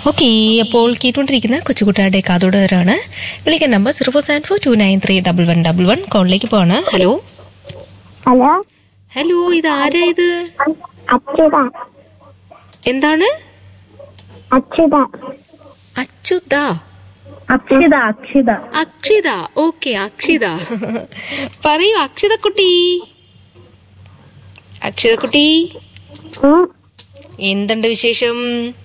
Okay അപ്പോൾ കേട്ടുകൊണ്ടിരിക്കുന്ന കൊച്ചുകുട്ടിയുടെ കാതോടരാണ് വിളിക്കാൻ number zero four seven four two nine three double one double one കോളിലേക്ക് പോവാണ് ഹലോ ഹലോ ഹലോ ഇത് ആരാ ഇത് അച്യുത എന്താണ് അച്യുത അച്യുത അക്ഷിത അക്ഷിത അക്ഷിത ഓക്കെ അക്ഷിത പറയൂ അക്ഷിതക്കുട്ടി അക്ഷിതക്കുട്ടി എന്തുണ്ട് വിശേഷം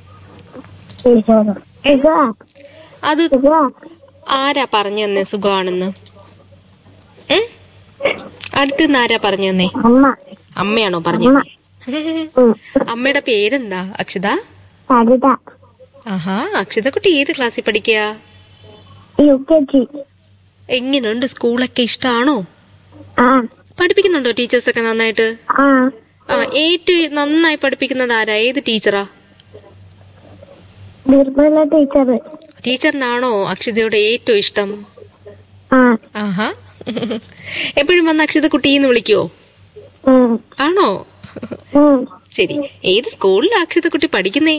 അത് ആരാ പറഞ്ഞു തന്നെ സുഖമാണെന്ന് ഉം? അടുത്ത് നിന്ന് ആരാ പറഞ്ഞു തന്നെ അമ്മ അമ്മയാണോ പറഞ്ഞു ഉം. അമ്മയുടെ പേരെന്താ അക്ഷിത സരിത ആഹാ അക്ഷിതക്കുട്ടി ഏത് ക്ലാസ്സിൽ പഠിക്കുക യു കെ ജി എങ്ങനെയുണ്ട് സ്കൂളൊക്കെ ഇഷ്ടമാണോ ആ പഠിപ്പിക്കുന്നുണ്ടോ ടീച്ചേഴ്സ് ഒക്കെ നന്നായിട്ട് ആ ആ ഏറ്റവും നന്നായി പഠിപ്പിക്കുന്നത് ആരാ ഏത് ടീച്ചറാ നിർമ്മല ടീച്ചർ ടീച്ചറിനാണോ അക്ഷിതയോട് ഏറ്റവും ഇഷ്ടം ആ ആഹാ എപ്പോഴും വന്ന് അക്ഷിത കുട്ടീന്ന് വിളിക്കുവോ ഉം, ആണോ ഉം. ശരി ഏത് സ്കൂളിലാ അക്ഷിത കുട്ടി പഠിക്കുന്നേ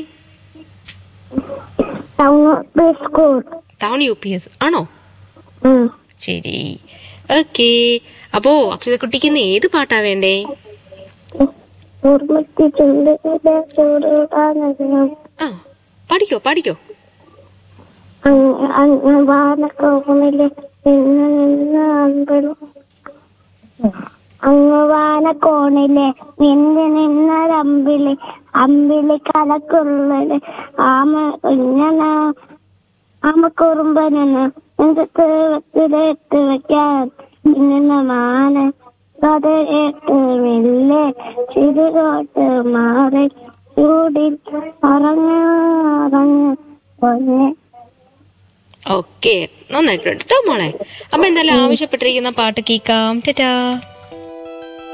town school town U P S ആണോ ഉം. ശരി ഓക്കെ അപ്പോ അക്ഷിത കുട്ടിക്ക് ഇന്ന് ഏത് പാട്ടാ വേണ്ടേ ഓർമ്മയ്ക്ക് ചുണ്ടിലെ ചൂടുടാനകം ആ പഠിക്കോ പഠിക്കോ അങ്ങ് അങ്ങ് വാനക്കോണിലെ നിന്ന് നിന്ന് അമ്പലം അങ്ങ് വാനക്കോണിലെ നിന്ന് നിന്നൊരമ്പിളി അമ്പിളി കലക്കുള്ളില് ആമ ഇങ്ങനെ ആമക്കുറുമ്പനെന്ന് നെഞ്ചത്ത് വെത്തിലെട്ട് വെക്കാൻ ഇന്ന മാന കഥ കേട്ട് മെല്ലെ ചിരികോട്ട് മാറി ചൂടിൽ ഉറങ്ങാറങ്ങ് പൊന്നെ ഓക്കെ നന്നായിട്ടുണ്ട് കേട്ടോ മോളെ അപ്പൊ എന്തായാലും ആവശ്യപ്പെട്ടിരിക്കുന്ന പാട്ട് കേൾക്കാം ടാറ്റാ